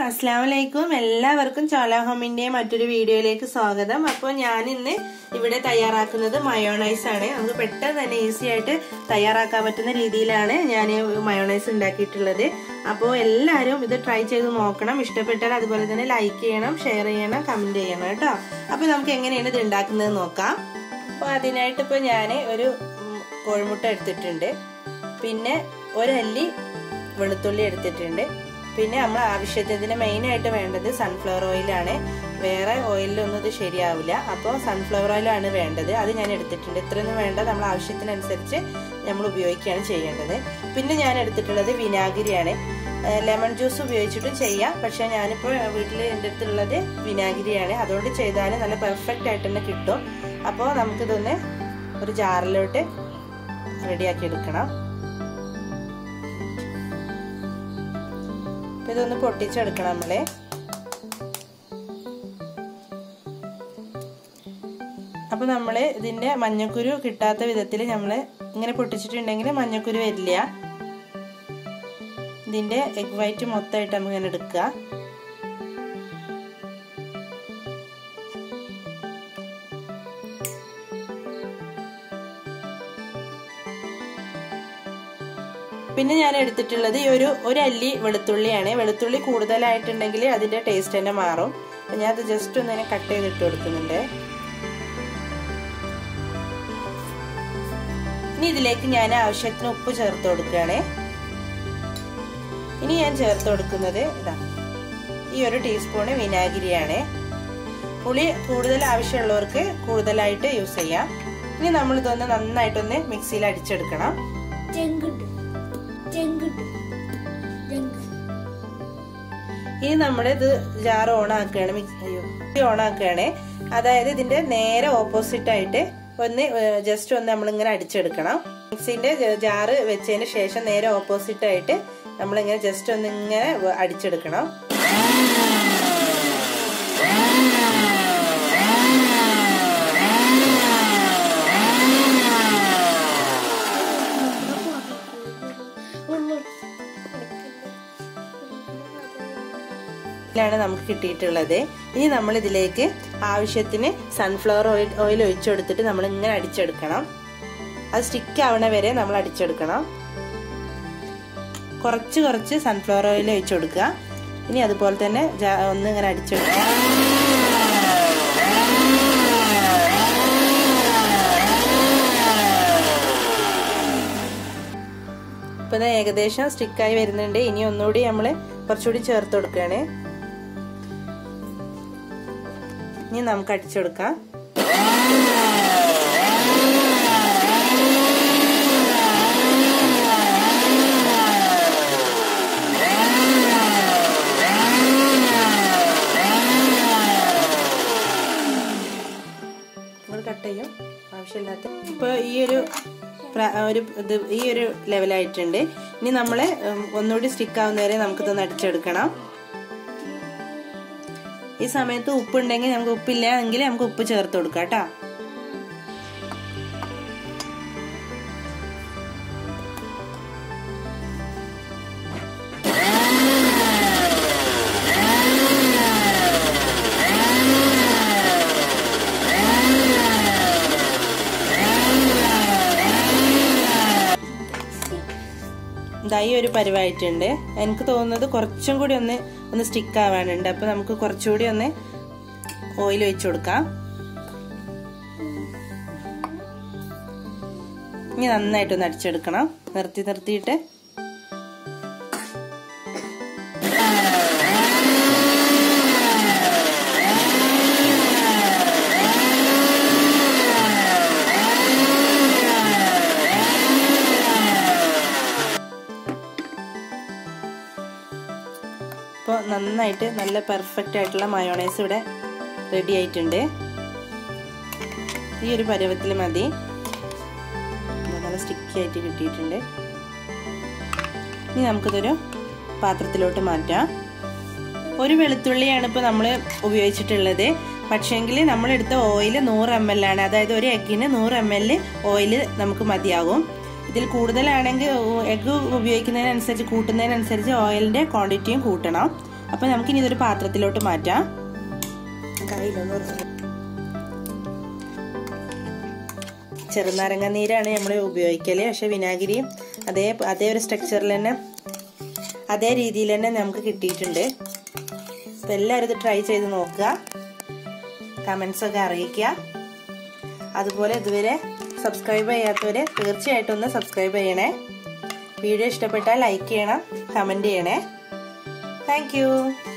അസ്സാം വലൈക്കും എല്ലാവർക്കും ചോല ഹോമിന്റെ മറ്റൊരു വീഡിയോയിലേക്ക് സ്വാഗതം അപ്പോൾ ഞാൻ ഇന്ന് ഇവിടെ തയ്യാറാക്കുന്നത് മയോണൈസ് ആണ് നമുക്ക് പെട്ടെന്ന് തന്നെ ഈസി ആയിട്ട് തയ്യാറാക്കാൻ പറ്റുന്ന രീതിയിലാണ് ഞാൻ മയോണൈസ് ഉണ്ടാക്കിയിട്ടുള്ളത് അപ്പോൾ എല്ലാവരും ഇത് ട്രൈ ചെയ്ത് നോക്കണം ഇഷ്ടപ്പെട്ടാൽ അതുപോലെ തന്നെ ലൈക്ക് ചെയ്യണം ഷെയർ ചെയ്യണം കമന്റ് ചെയ്യണം കേട്ടോ അപ്പോൾ നമുക്ക് എങ്ങനെയാണ് ഇത് ഉണ്ടാക്കുന്നത് നോക്കാം അപ്പോൾ അതിനായിട്ട് ഇപ്പോൾ ഞാൻ ഒരു കോഴിമുട്ട എടുത്തിട്ടുണ്ട് പിന്നെ ഒരല്ലി വെളുത്തുള്ളി എടുത്തിട്ടുണ്ട് പിന്നെ നമ്മൾ ആവശ്യത്തിന് മെയിനായിട്ട് വേണ്ടത് സൺഫ്ലവർ ഓയിലാണ് വേറെ ഓയിലൊന്നും ഇത് ശരിയാവില്ല അപ്പോൾ സൺഫ്ലവർ ഓയിലാണ് വേണ്ടത് അത് ഞാൻ എടുത്തിട്ടുണ്ട് ഇത്രയൊന്നും വേണ്ട നമ്മൾ ആവശ്യത്തിനനുസരിച്ച് നമ്മൾ ഉപയോഗിക്കുകയാണ് ചെയ്യേണ്ടത് പിന്നെ ഞാൻ എടുത്തിട്ടുള്ളത് വിനാഗിരിയാണ് ലെമൺ ജ്യൂസ് ഉപയോഗിച്ചിട്ടും ചെയ്യാം പക്ഷെ ഞാനിപ്പോൾ വീട്ടിൽ എൻ്റെ അടുത്തുള്ളത് വിനാഗിരിയാണ് അതുകൊണ്ട് ചെയ്താൽ നല്ല പെർഫെക്റ്റ് ആയിട്ട് തന്നെ കിട്ടും അപ്പോൾ നമുക്കിതൊന്ന് ഒരു ജാറിലോട്ട് റെഡിയാക്കി എടുക്കണം ഇതൊന്ന് പൊട്ടിച്ചെടുക്കണം നമ്മള് അപ്പൊ നമ്മള് ഇതിന്റെ മഞ്ഞക്കുരു കിട്ടാത്ത വിധത്തിൽ നമ്മള് ഇങ്ങനെ പൊട്ടിച്ചിട്ടുണ്ടെങ്കിൽ മഞ്ഞക്കുരു വരില്ല ഇതിന്റെ എഗ് വൈറ്റ് മൊത്തമായിട്ട് നമുക്ക് ഇങ്ങനെ എടുക്കുക പിന്നെ ഞാൻ എടുത്തിട്ടുള്ളത് ഈ ഒരു ഒരു അല്ലി വെളുത്തുള്ളിയാണ് വെളുത്തുള്ളി കൂടുതലായിട്ടുണ്ടെങ്കിൽ അതിന്റെ ടേസ്റ്റ് തന്നെ മാറും അപ്പൊ ഞാൻ അത് ജസ്റ്റ് ഒന്ന് ഇങ്ങനെ കട്ട് ചെയ്തിട്ട് കൊടുക്കുന്നുണ്ട് ഇനി ഇതിലേക്ക് ഞാൻ ആവശ്യത്തിന് ഉപ്പ് ചേർത്ത് കൊടുക്കുകയാണ് ഇനി ഞാൻ ചേർത്ത് കൊടുക്കുന്നത് ഇതാ ഈ ഒരു ടീസ്പൂണ് വിനാഗിരിയാണ് പുളി കൂടുതൽ ആവശ്യമുള്ളവർക്ക് കൂടുതലായിട്ട് യൂസ് ചെയ്യാം ഇനി നമ്മൾ ഇതൊന്ന് നന്നായിട്ടൊന്ന് മിക്സിയിൽ അടിച്ചെടുക്കണം ഇനി നമ്മൾ ഇത് ജാർ ഓൺ ആക്കുകയാണ് മിക്സി ഓൺ ആക്കുകയാണ് അതായത് ഇതിന്റെ നേരെ ഓപ്പോസിറ്റ് ആയിട്ട് ഒന്ന് ജസ്റ്റ് ഒന്ന് നമ്മളിങ്ങനെ അടിച്ചെടുക്കണം മിക്സിന്റെ ജാറ് വെച്ചതിന് ശേഷം നേരെ ഓപ്പോസിറ്റ് ആയിട്ട് നമ്മളിങ്ങനെ ജസ്റ്റ് ഒന്ന് ഇങ്ങനെ അടിച്ചെടുക്കണം ാണ് നമുക്ക് കിട്ടിയിട്ടുള്ളത് ഇനി നമ്മൾ ഇതിലേക്ക് ആവശ്യത്തിന് സൺഫ്ലവർ ഓയിൽ ഓയിൽ ഒഴിച്ചു കൊടുത്തിട്ട് നമ്മൾ ഇങ്ങനെ അടിച്ചെടുക്കണം അത് സ്റ്റിക്ക് ആവണ വരെ നമ്മൾ അടിച്ചെടുക്കണം കുറച്ച് കുറച്ച് സൺഫ്ലവർ ഓയിൽ ഒഴിച്ചു കൊടുക്കുക ഇനി അതുപോലെ തന്നെ ഒന്ന് ഇങ്ങനെ അടിച്ചെടുക്കുക ഇപ്പൊ ഇത് ഏകദേശം സ്റ്റിക്കായി വരുന്നുണ്ട് ഇനി ഒന്നുകൂടി നമ്മൾ കുറച്ചുകൂടി ചേർത്ത് കൊടുക്കുകയാണ് ഇനി നമുക്ക് അടിച്ചെടുക്കാം കട്ട് ചെയ്യും ആവശ്യമില്ലാത്ത ഇപ്പൊ ഈ ഒരു ഒരു ഇത് ഈ ഒരു ലെവലായിട്ടുണ്ട് ഇനി നമ്മൾ ഒന്നുകൂടി സ്റ്റിക്ക് ആവുന്നവരെ നമുക്കിതൊന്ന് അടിച്ചെടുക്കണം ഈ സമയത്ത് ഉപ്പ് ഉണ്ടെങ്കിൽ നമുക്ക് ഉപ്പില്ല എങ്കിൽ നമുക്ക് ഉപ്പ് ചേർത്ത് കൊടുക്കാം കേട്ടോ ഇതായി ഒരു പരിവായിട്ടുണ്ട് എനിക്ക് തോന്നുന്നത് കുറച്ചും കൂടി ഒന്ന് ഒന്ന് സ്റ്റിക്ക് ആവാനുണ്ട് അപ്പൊ നമുക്ക് കുറച്ചുകൂടി ഒന്ന് ഓയിൽ ഒഴിച്ചു കൊടുക്കാം ഇനി നന്നായിട്ടൊന്ന് അടിച്ചെടുക്കണം നിർത്തി നിർത്തിയിട്ട് ഇപ്പോൾ നന്നായിട്ട് നല്ല പെർഫെക്റ്റ് ആയിട്ടുള്ള മയോണൈസ് ഇവിടെ റെഡി ആയിട്ടുണ്ട് ഈ ഒരു പരുവത്തിൽ മതി നല്ല സ്റ്റിക്കി ആയിട്ട് കിട്ടിയിട്ടുണ്ട് ഇനി നമുക്കിതൊരു പാത്രത്തിലോട്ട് മാറ്റാം ഒരു വെളുത്തുള്ളിയാണ് ഇപ്പോൾ നമ്മൾ ഉപയോഗിച്ചിട്ടുള്ളത് പക്ഷേങ്കിൽ നമ്മളെടുത്ത ഓയിൽ നൂറ് എം എൽ ആണ് അതായത് ഒരു എഗ്ഗിന് നൂറ് എം എൽ ഓയിൽ നമുക്ക് മതിയാകും ഇതിൽ കൂടുതലാണെങ്കിൽ എഗ്ഗ് ഉപയോഗിക്കുന്നതിനനുസരിച്ച് കൂട്ടുന്നതിനനുസരിച്ച് ഓയിലിന്റെ ക്വാണ്ടിറ്റിയും കൂട്ടണം അപ്പൊ നമുക്കിനി ഇതൊരു പാത്രത്തിലോട്ട് മാറ്റാം കയ്യിലൊന്ന് ചെറുനാരങ്ങ നീരാണ് നമ്മൾ ഉപയോഗിക്കല് പക്ഷെ വിനാഗിരി അതേ അതേ ഒരു സ്ട്രക്ചറിൽ തന്നെ അതേ രീതിയിൽ തന്നെ നമുക്ക് കിട്ടിയിട്ടുണ്ട് അപ്പം എല്ലാവരും ഇത് ട്രൈ ചെയ്ത് നോക്കുക കമൻസ് ഒക്കെ അറിയിക്കുക അതുപോലെ ഇതുവരെ സബ്സ്ക്രൈബ് ചെയ്യാത്തവരെ തീർച്ചയായിട്ടും ഒന്ന് സബ്സ്ക്രൈബ് ചെയ്യണേ വീഡിയോ ഇഷ്ടപ്പെട്ടാൽ ലൈക്ക് ചെയ്യണം കമൻറ്റ് ചെയ്യണേ താങ്ക്